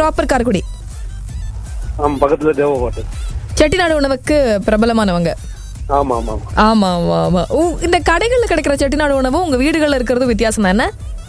Proper Karaikudi ஆமா பக்கத்துல தேவ ஹோட்டல் செட்டிநாடு உணவுக்கு பிரபலமானவங்க ஆமா ஆமா ஆமா ஆமா ஆமா ஆமா ஊ, இந்த கடைகள்ல கிடைக்கிற செட்டிநாடு உணவும் உங்க வீடுகள்ல இருக்கிறது வித்தியாசம் தான் என்ன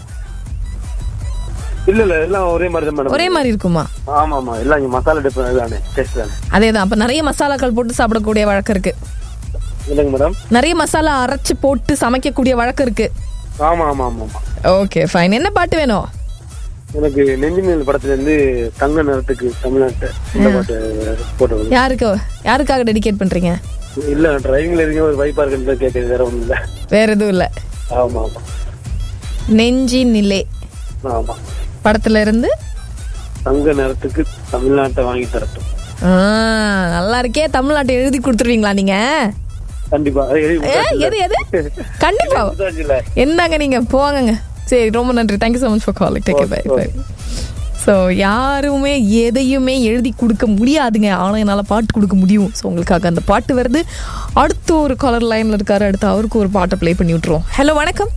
இல்ல இல்ல எல்லாம் ஒரே மாதிரி தான் மேடம் ஒரே மாதிரி இருக்குமா ஆமா ஆமா எல்லாம் இங்க மசாலா டிஃபரன் தானே டேஸ்ட் தானே அதேதான் அப்ப நிறைய மசாலாக்கள் போட்டு சாப்பிடக்கூடிய வழக்கம் இருக்கு இல்லைங்க மேடம் நிறைய மசாலா அரைச்சு போட்டு சமைக்கக்கூடிய வழக்கம் இருக்கு ஆமா ஆமா ஆமா ஆமா ஓகே ஃபைன் என்ன பாட்டு வேணும் எனக்கு நெஞ்சு மேல் படத்துல இருந்து தங்க நிறத்துக்கு தமிழ்நாட்டு இந்த பாட்டு போட்டு யாருக்கு யாருக்காக டெடிகேட் பண்றீங்க இல்ல டிரைவிங்ல இருக்க ஒரு வைப்பா இருக்குன்னு கேட்கறது வேற ஒண்ணும் இல்ல வேற எதுவும் இல்ல ஆமா ஆமா நெஞ்சி நிலே ஆமா படத்துல இருந்து தங்க நிறத்துக்கு தமிழ்நாட்டை வாங்கி தரட்டும் ஆ, நல்லா இருக்கே தமிழ்நாட்டை எழுதி கொடுத்துருவீங்களா நீங்க கண்டிப்பா அது எழுதி ஏ, எது எது கண்டிப்பா கொடுத்தாச்சுல்ல. என்னங்க நீங்க போங்கங்க சரி ரொம்ப நன்றி thank you so much for calling take bye bye so யாருமே எதையுமே எழுதி கொடுக்க முடியாதுங்க ஆனால் என்னால் பாட்டு கொடுக்க முடியும் ஸோ உங்களுக்காக அந்த பாட்டு வருது அடுத்து ஒரு காலர் லைனில் இருக்காரு அடுத்து அவருக்கு ஒரு பாட்டை ப்ளே பண்ணி விட்ருவோம் ஹலோ வணக்கம்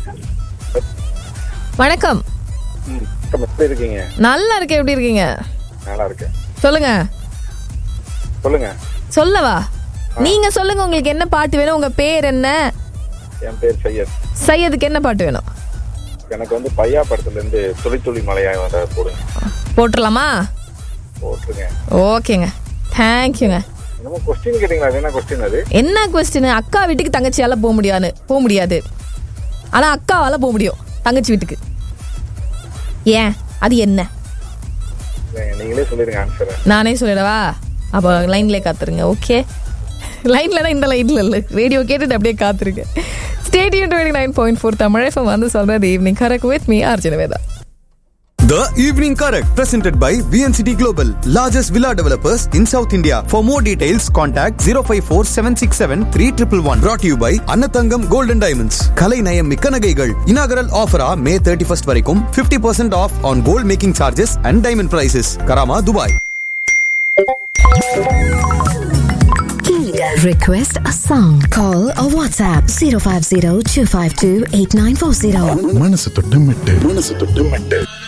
வணக்கம் ம், எப்படி இருக்கீங்க நல்லா இருக்கேன் எப்படி இருக்கீங்க நல்லா இருக்கேன் சொல்லுங்க சொல்லுங்க சொல்லவா நீங்க சொல்லுங்க உங்களுக்கு என்ன பாட்டு வேணும் உங்க பேர் என்ன என் பேர் சையத் சையதுக்கு என்ன பாட்டு வேணும் எனக்கு வந்து பையா படத்துல இருந்து துளி துளி மலையாய் வந்த போடுங்க போட்டுடலாமா போட்டுருங்க ஓகேங்க தேங்க்யூங்க என்னமோ கொஸ்டின் கேட்டீங்களா அது என்ன கொஸ்டின் அது என்ன கொஸ்டின் அக்கா வீட்டுக்கு தங்கச்சியால போக முடியாது போக முடியாது ஆனா அக்காவால போக முடியும் தங்கச்சி வீட்டுக்கு ஏன் அது என்ன இல்லைங்க, நீங்களே சொல்லிருங்க ஆன்சரை நானே சொல்லிடவா அப்போ லைன்ல காத்துருங்க ஓகே லைன்ல தான் இந்த லைன்ல இல்ல ரேடியோ கேட்டுட்டு அப்படியே காத்துருங்க stadium twenty nine point four Tamil FM வந்து சொல்றது evening correct with me Arjuna Veda The Evening Correct, presented by VNCT Global, largest villa developers in South India. For more details, contact 054 767 3111. Brought to you by Annathangam Golden Diamonds. Kalai Nayam Mikka Nagaigal. Inaugural offer ah May 31st வரைக்கும் 50% off on gold making charges and diamond prices. Karama, Dubai. Request a song. Call or WhatsApp 050 252 8940. மனசு தொட்டு மெட்டு மனசு தொட்டு மெட்டு